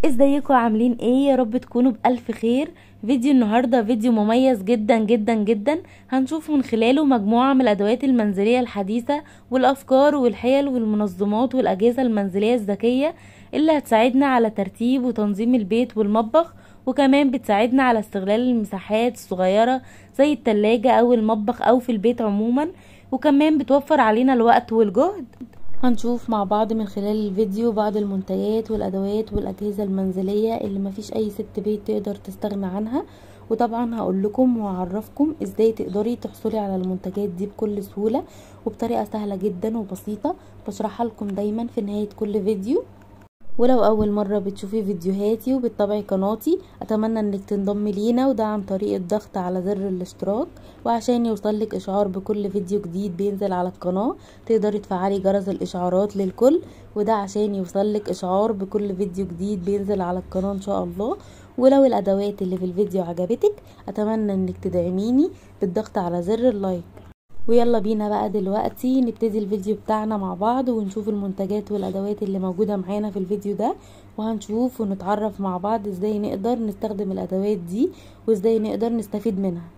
ازيكم عاملين ايه يا رب تكونوا بألف خير فيديو النهاردة فيديو مميز جدا جدا جدا هنشوف من خلاله مجموعة من الأدوات المنزلية الحديثة والأفكار والحيل والمنظمات والأجهزة المنزلية الذكية اللي هتساعدنا على ترتيب وتنظيم البيت والمطبخ وكمان بتساعدنا على استغلال المساحات الصغيرة زي التلاجة أو المطبخ أو في البيت عموما وكمان بتوفر علينا الوقت والجهد هنشوف مع بعض من خلال الفيديو بعض المنتجات والادوات والاجهزه المنزليه اللي مفيش اي ست بيت تقدر تستغنى عنها وطبعا هقول لكم واعرفكم ازاي تقدري تحصلي على المنتجات دي بكل سهوله وبطريقه سهله جدا وبسيطه بشرحها لكم دايما في نهايه كل فيديو ولو اول مرة بتشوفي فيديوهاتي وبتتابعي قناتي اتمنى انك تنضمي لينا وده عن طريق الضغط على زر الاشتراك وعشان يوصلك اشعار بكل فيديو جديد بينزل على القناة تقدري تفعلي جرس الاشعارات للكل وده عشان يوصلك اشعار بكل فيديو جديد بينزل على القناة ان شاء الله ولو الادوات اللي في الفيديو عجبتك اتمنى انك تدعميني بالضغط على زر اللايك ويلا بينا بقى دلوقتي نبتدي الفيديو بتاعنا مع بعض ونشوف المنتجات والادوات اللي موجودة معانا في الفيديو ده وهنشوف ونتعرف مع بعض ازاي نقدر نستخدم الادوات دي وازاي نقدر نستفيد منها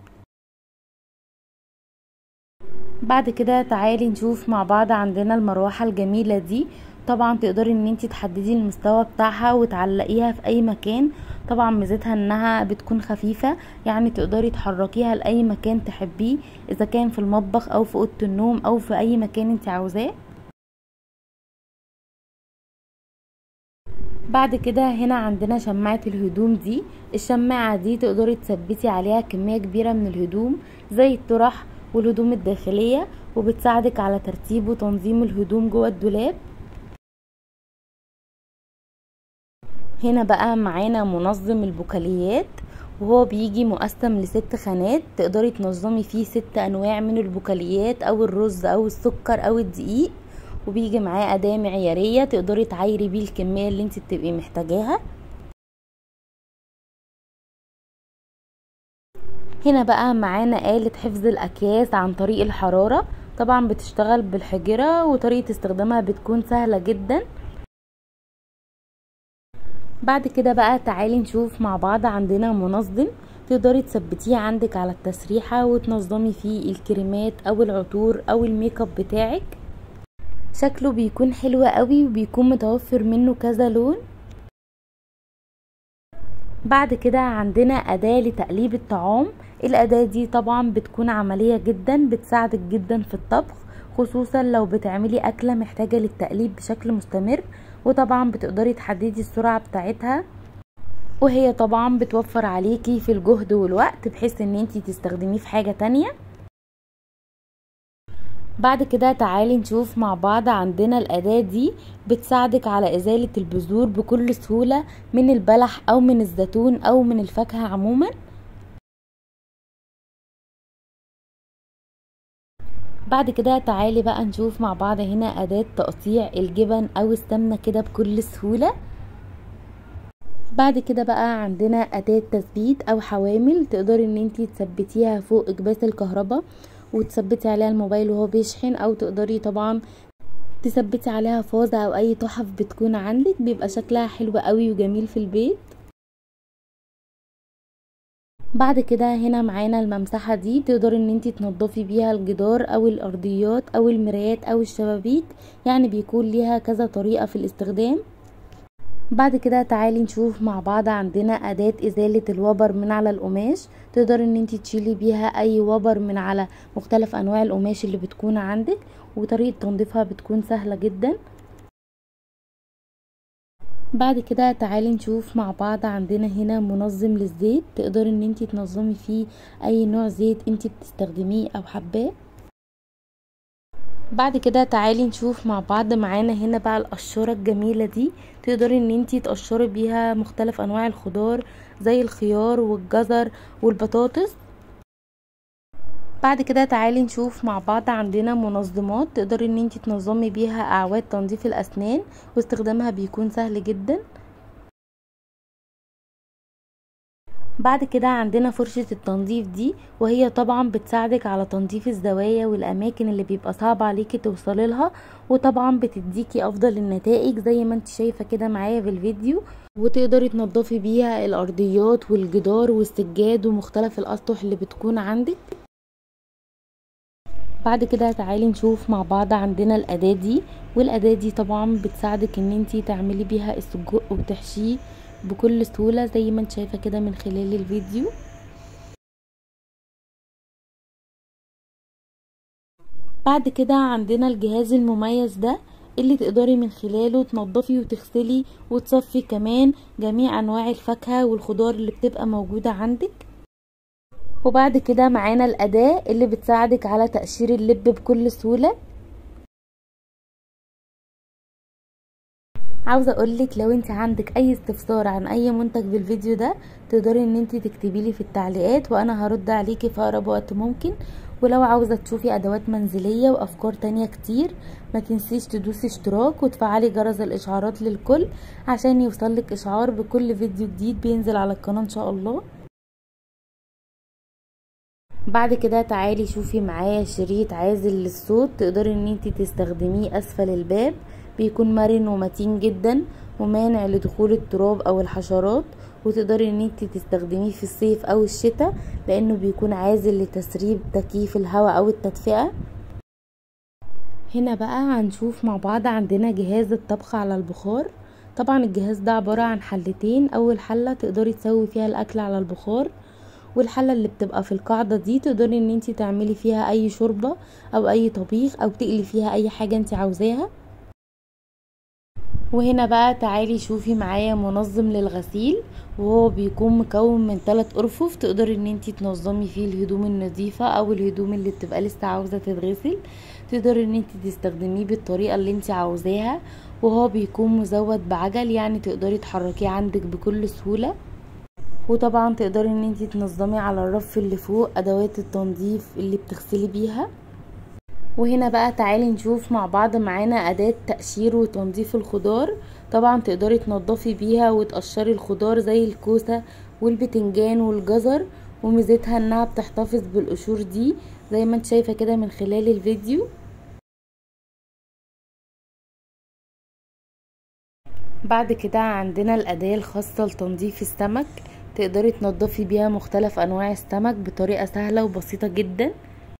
بعد كده تعالي نشوف مع بعض عندنا المروحة الجميلة دي طبعا تقدري ان انتي تحددي المستوى بتاعها وتعلقيها في اي مكان طبعا ميزتها انها بتكون خفيفة يعني تقدري تحركيها لاي مكان تحبيه اذا كان في المطبخ او في اوضة النوم او في اي مكان انتي عاوزاه بعد كده هنا عندنا شماعة الهدوم دي الشماعة دي تقدري تثبتي عليها كمية كبيرة من الهدوم زي الطرح والهدوم الداخلية وبتساعدك على ترتيب وتنظيم الهدوم جوه الدولاب هنا بقى معانا منظم البكاليات وهو بيجي مقسم لست خانات تقدري تنظمي فيه ست انواع من البكاليات او الرز او السكر او الدقيق وبيجي معاه اداة معيارية تقدري تعايري بيه الكمية اللي انت بتبقي محتاجاها هنا بقى معانا آلة حفظ الأكياس عن طريق الحرارة طبعا بتشتغل بالحجرة وطريقة استخدامها بتكون سهلة جدا بعد كده بقى تعالي نشوف مع بعض عندنا منظم تقدري تثبتيه عندك على التسريحة وتنظمي فيه الكريمات او العطور او الميك اب بتاعك شكله بيكون حلو قوي وبيكون متوفر منه كذا لون بعد كده عندنا أداة لتقليب الطعام الأداة دي طبعا بتكون عملية جدا بتساعدك جدا في الطبخ خصوصا لو بتعملي أكلة محتاجة للتقليب بشكل مستمر وطبعا بتقدري تحددي السرعة بتاعتها وهي طبعا بتوفر عليكي في الجهد والوقت بحيث ان انتي تستخدميه في حاجة تانية بعد كده تعالي نشوف مع بعض عندنا الأداة دي بتساعدك على إزالة البذور بكل سهولة من البلح أو من الزيتون أو من الفاكهة عموما بعد كده تعالي بقى نشوف مع بعض هنا أداة تقطيع الجبن أو السمنة كده بكل سهولة بعد كده بقى عندنا أداة تثبيت أو حوامل تقدري ان انتي تثبتيها فوق إكباس الكهرباء وتثبتي عليها الموبايل وهو بيشحن او تقدري طبعا تثبتي عليها فازة او اي تحف بتكون عندك بيبقى شكلها حلو قوي وجميل في البيت بعد كده هنا معانا الممسحة دي تقدري ان انتي تنضفي بيها الجدار او الارضيات او المرايات او الشبابيك يعني بيكون ليها كذا طريقة في الاستخدام بعد كده تعالي نشوف مع بعض عندنا أداة إزالة الوبر من على القماش تقدري ان انتي تشيلي بيها اي وبر من على مختلف انواع القماش اللي بتكون عندك وطريقة تنظيفها بتكون سهلة جدا بعد كده تعالي نشوف مع بعض عندنا هنا منظم للزيت تقدري ان انتي تنظمي فيه اي نوع زيت انتي بتستخدميه او حباه بعد كده تعالي نشوف مع بعض معانا هنا بقى القشورة الجميلة دي تقدري ان انتي تقشري بيها مختلف انواع الخضار زي الخيار والجزر والبطاطس بعد كده تعالي نشوف مع بعض عندنا منظمات تقدري ان انتي تنظمي بيها اعواد تنظيف الاسنان واستخدامها بيكون سهل جدا بعد كده عندنا فرشة التنظيف دي وهي طبعا بتساعدك على تنظيف الزوايا والاماكن اللي بيبقى صعب عليكي توصلي لها وطبعا بتديكي افضل النتائج زي ما انت شايفة كده معايا في الفيديو وتقدري تنضفي بيها الارضيات والجدار والسجاد ومختلف الاسطح اللي بتكون عندك بعد كده تعالي نشوف مع بعض عندنا الاداة دي والاداة دي طبعا بتساعدك ان انتي تعملي بيها السجق وتحشيه بكل سهولة زي ما انت شايفة كده من خلال الفيديو بعد كده عندنا الجهاز المميز ده اللي تقدري من خلاله تنضفي وتغسلي وتصفي كمان جميع انواع الفاكهة والخضار اللي بتبقى موجودة عندك وبعد كده معانا الأداة اللي بتساعدك على تقشير اللب بكل سهولة عاوزه اقولك لو انت عندك اي استفسار عن اي منتج بالفيديو ده تقدري ان انت تكتبي لي في التعليقات وانا هرد عليكي في اقرب وقت ممكن ولو عاوزه تشوفي ادوات منزليه وافكار تانية كتير ما تنسيش تدوسي اشتراك وتفعلي جرس الاشعارات للكل عشان يوصلك اشعار بكل فيديو جديد بينزل على القناه ان شاء الله بعد كده تعالي شوفي معايا شريط عازل للصوت تقدري ان انت تستخدميه اسفل الباب بيكون مرن ومتين جدا ومانع لدخول التراب او الحشرات وتقدري ان انت تستخدميه في الصيف او الشتاء لانه بيكون عازل لتسريب تكييف الهواء او التدفئة هنا بقى هنشوف مع بعض عندنا جهاز الطبخ على البخار طبعا الجهاز ده عبارة عن حلتين اول حلة تقدري تسوي فيها الاكل على البخار والحله اللي بتبقى في القاعده دي تقدري ان انت تعملي فيها اي شوربه او اي طبيخ او تقلي فيها اي حاجه انت عاوزاها وهنا بقى تعالي شوفي معايا منظم للغسيل وهو بيكون مكون من ثلاث ارفف تقدري ان انت تنظمي فيه الهدوم النظيفه او الهدوم اللي بتبقى لسه عاوزه تتغسل تقدري ان انت تستخدميه بالطريقه اللي انت عاوزاها وهو بيكون مزود بعجل يعني تقدري تحركيه عندك بكل سهوله وطبعا تقدري ان انتي تنظمي على الرف اللي فوق ادوات التنظيف اللي بتغسلي بيها وهنا بقى تعالي نشوف مع بعض معانا اداة تقشير وتنظيف الخضار طبعا تقدري تنضفي بيها وتقشري الخضار زي الكوسة والبتنجان والجزر وميزتها انها بتحتفظ بالقشور دي زي ما انت شايفة كده من خلال الفيديو بعد كده عندنا الأداة الخاصة لتنظيف السمك تقدري تنضفي بيها مختلف انواع السمك بطريقة سهلة وبسيطة جدا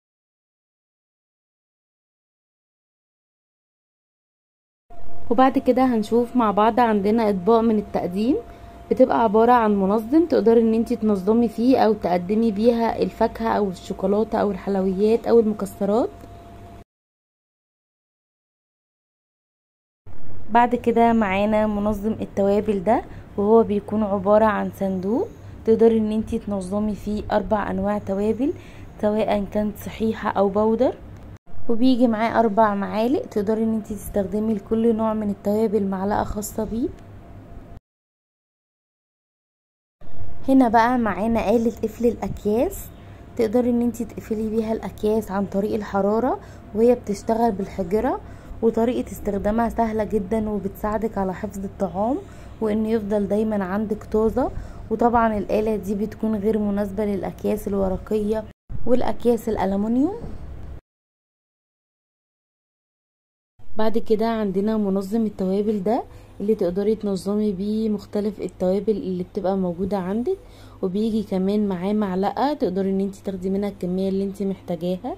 وبعد كده هنشوف مع بعض عندنا اطباق من التقديم بتبقى عبارة عن منظم تقدري ان انتي تنظمي فيه او تقدمي بيها الفاكهة او الشوكولاتة او الحلويات او المكسرات بعد كده معانا منظم التوابل ده وهو بيكون عبارة عن صندوق تقدري ان انتي تنظمي فيه اربع انواع توابل سواء كانت صحيحة او بودر وبيجي معاه اربع معالق تقدري ان انتي تستخدمي لكل نوع من التوابل معلقة خاصة بيه هنا بقى معانا آلة قفل الأكياس تقدري ان انتي تقفلي بيها الأكياس عن طريق الحرارة وهي بتشتغل بالحجرة وطريقة استخدامها سهلة جدا وبتساعدك على حفظ الطعام وان يفضل دايما عندك طازة وطبعا الآلة دي بتكون غير مناسبة للأكياس الورقية والأكياس الألمنيوم بعد كده عندنا منظم التوابل ده اللي تقدري تنظمي بيه مختلف التوابل اللي بتبقى موجودة عندك وبيجي كمان معاه معلقة تقدري ان انت تاخدي منها الكمية اللي انت محتاجاها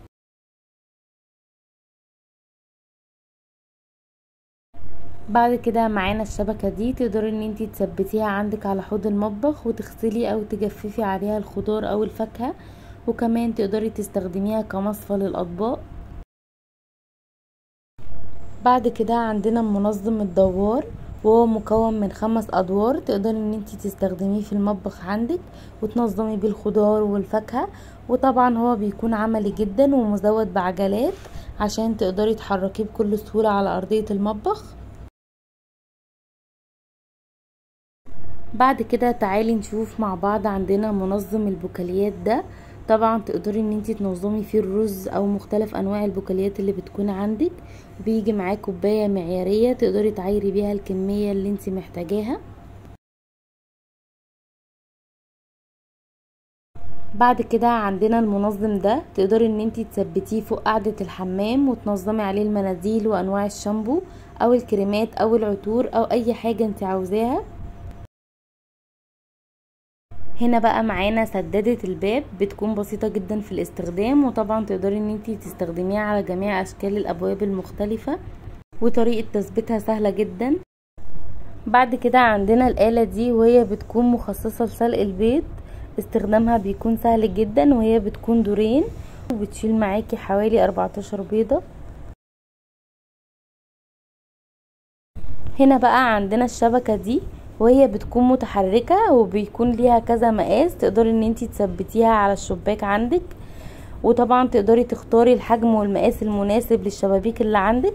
بعد كده معانا الشبكة دي تقدري ان انتي تثبتيها عندك على حوض المطبخ وتغسلي او تجففي عليها الخضار او الفاكهة وكمان تقدري تستخدميها كمصفى للاطباق بعد كده عندنا منظم الدوار وهو مكون من خمس ادوار تقدري ان انتي تستخدميه في المطبخ عندك وتنظمي بيه الخضار والفاكهة وطبعا هو بيكون عملي جدا ومزود بعجلات عشان تقدري تحركيه بكل سهولة على ارضية المطبخ بعد كده تعالي نشوف مع بعض عندنا منظم البكاليات ده طبعا تقدري ان انتي تنظمي فيه الرز او مختلف انواع البكاليات اللي بتكون عندك بيجي معاه كوباية معيارية تقدري تعايري بيها الكمية اللي انتي محتاجاها بعد كده عندنا المنظم ده تقدري ان انتي تثبتيه فوق قاعدة الحمام وتنظمي عليه المناديل وانواع الشامبو او الكريمات او العطور او اي حاجة انتي عاوزاها هنا بقى معانا سدادة الباب بتكون بسيطة جدا في الاستخدام وطبعا تقدري ان انتي تستخدميها على جميع اشكال الابواب المختلفة وطريقة تثبيتها سهلة جدا بعد كده عندنا الآلة دي وهي بتكون مخصصة لسلق البيض استخدامها بيكون سهل جدا وهي بتكون دورين وبتشيل معاكي حوالي 14 بيضة هنا بقى عندنا الشبكة دي وهي بتكون متحركة وبيكون ليها كذا مقاس تقدري ان انتي تثبتيها على الشباك عندك وطبعا تقدري تختاري الحجم والمقاس المناسب للشبابيك اللي عندك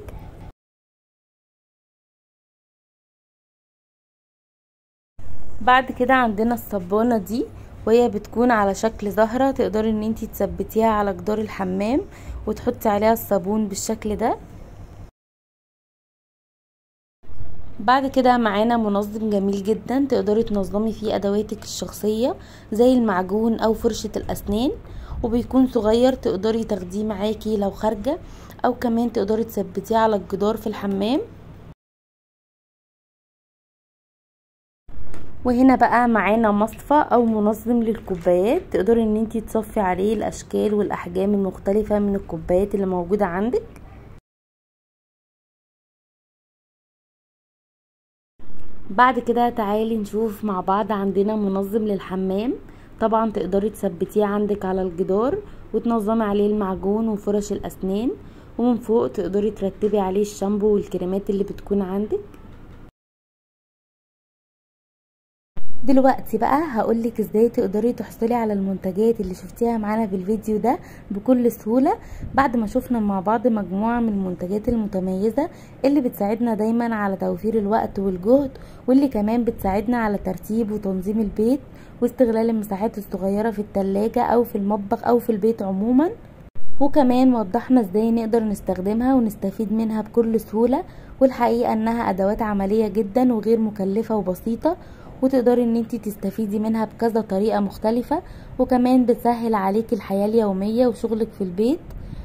بعد كده عندنا الصبانة دي وهي بتكون على شكل زهرة تقدري ان انتي تثبتيها على جدار الحمام وتحطي عليها الصابون بالشكل ده بعد كده معانا منظم جميل جدا تقدري تنظمي فيه ادواتك الشخصية زي المعجون او فرشة الاسنان وبيكون صغير تقدري تاخديه معاكي لو خارجة او كمان تقدري تثبتيه على الجدار في الحمام وهنا بقى معانا مصفى او منظم للكوبايات تقدري ان انتي تصفي عليه الاشكال والاحجام المختلفة من الكوبايات اللي موجودة عندك بعد كده تعالي نشوف مع بعض عندنا منظم للحمام طبعا تقدري تثبتيه عندك على الجدار وتنظمي عليه المعجون وفرش الاسنان ومن فوق تقدري ترتبي عليه الشامبو والكريمات اللي بتكون عندك دلوقتي بقى هقولك ازاي تقدري تحصلي على المنتجات اللي شفتيها معانا في الفيديو ده بكل سهولة بعد ما شفنا مع بعض مجموعة من المنتجات المتميزة اللي بتساعدنا دايما على توفير الوقت والجهد واللي كمان بتساعدنا على ترتيب وتنظيم البيت واستغلال المساحات الصغيرة في التلاجة او في المطبخ او في البيت عموما وكمان وضحنا ازاي نقدر نستخدمها ونستفيد منها بكل سهولة والحقيقة انها ادوات عملية جدا وغير مكلفة وبسيطة وتقدري ان انتي تستفيدي منها بكذا طريقة مختلفة وكمان بتسهل عليكي الحياة اليومية وشغلك في البيت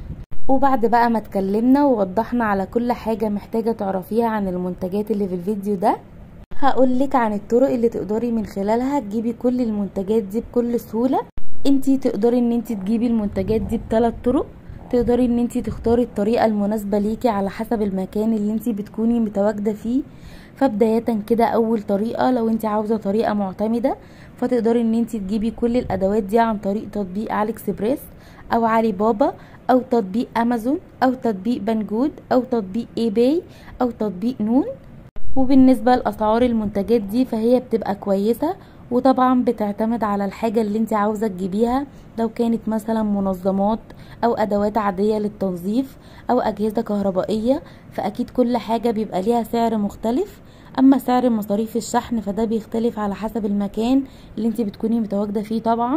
وبعد بقى ما اتكلمنا ووضحنا على كل حاجة محتاجة تعرفيها عن المنتجات اللي في الفيديو ده هقولك عن الطرق اللي تقدري من خلالها تجيبي كل المنتجات دي بكل سهولة انتي تقدري ان انتي تجيبي المنتجات دي بثلاث طرق تقدري ان انتي تختاري الطريقة المناسبة ليكي على حسب المكان اللي انتي بتكوني متواجدة فيه فبداية كده اول طريقة لو انت عاوزة طريقة معتمدة فتقدري ان انت تجيبي كل الادوات دي عن طريق تطبيق علي اكسبريس او علي بابا او تطبيق امازون او تطبيق بنجود او تطبيق اي باي او تطبيق نون وبالنسبة لاسعار المنتجات دي فهي بتبقى كويسة وطبعا بتعتمد على الحاجة اللي انت عاوزة تجيبيها لو كانت مثلا منظمات او ادوات عادية للتنظيف او اجهزة كهربائية فاكيد كل حاجة بيبقى ليها سعر مختلف اما سعر مصاريف الشحن فده بيختلف على حسب المكان اللي انت بتكوني متواجدة فيه طبعا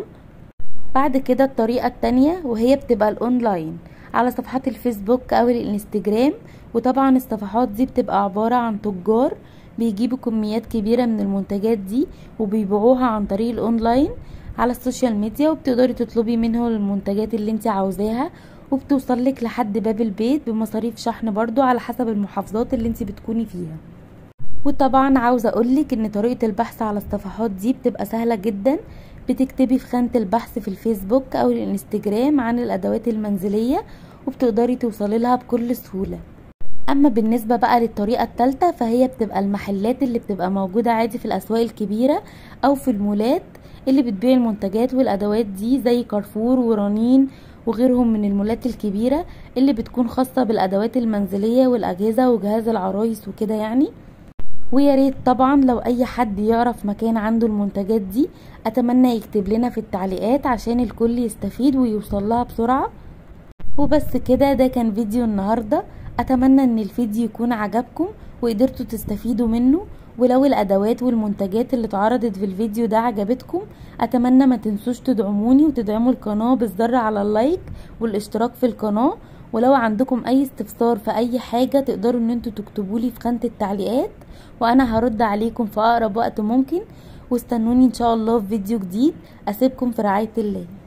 بعد كده الطريقة التانية وهي بتبقى الاونلاين على صفحات الفيسبوك او الانستجرام وطبعا الصفحات دي بتبقى عبارة عن تجار بيجيبوا كميات كبيرة من المنتجات دي وبيبيعوها عن طريق الاونلاين على السوشيال ميديا وبتقدري تطلبي منه المنتجات اللي انت عاوزاها وبتوصل لك لحد باب البيت بمصاريف شحن برضو على حسب المحافظات اللي انت بتكوني فيها وطبعا عاوزة اقولك ان طريقة البحث على الصفحات دي بتبقى سهلة جدا بتكتبي في خانة البحث في الفيسبوك او الانستجرام عن الادوات المنزلية وبتقدري توصلي لها بكل سهولة اما بالنسبة بقى للطريقة التالتة فهي بتبقى المحلات اللي بتبقى موجودة عادي في الاسواق الكبيرة او في المولات اللي بتبيع المنتجات والادوات دي زي كارفور ورنين وغيرهم من المولات الكبيرة اللي بتكون خاصة بالادوات المنزلية والاجهزة وجهاز العرايس وكده يعني ويا ريت طبعا لو اي حد يعرف مكان عنده المنتجات دي اتمنى يكتب لنا في التعليقات عشان الكل يستفيد ويوصل لها بسرعة وبس كده ده كان فيديو النهاردة اتمنى ان الفيديو يكون عجبكم وقدرتوا تستفيدوا منه ولو الادوات والمنتجات اللي اتعرضت في الفيديو ده عجبتكم اتمنى ما تنسوش تدعموني وتدعموا القناة بالذرة على اللايك والاشتراك في القناة ولو عندكم اي استفسار في اي حاجة تقدروا ان انتوا تكتبولي في خانة التعليقات وانا هرد عليكم في اقرب وقت ممكن واستنوني ان شاء الله في فيديو جديد اسيبكم في رعاية الله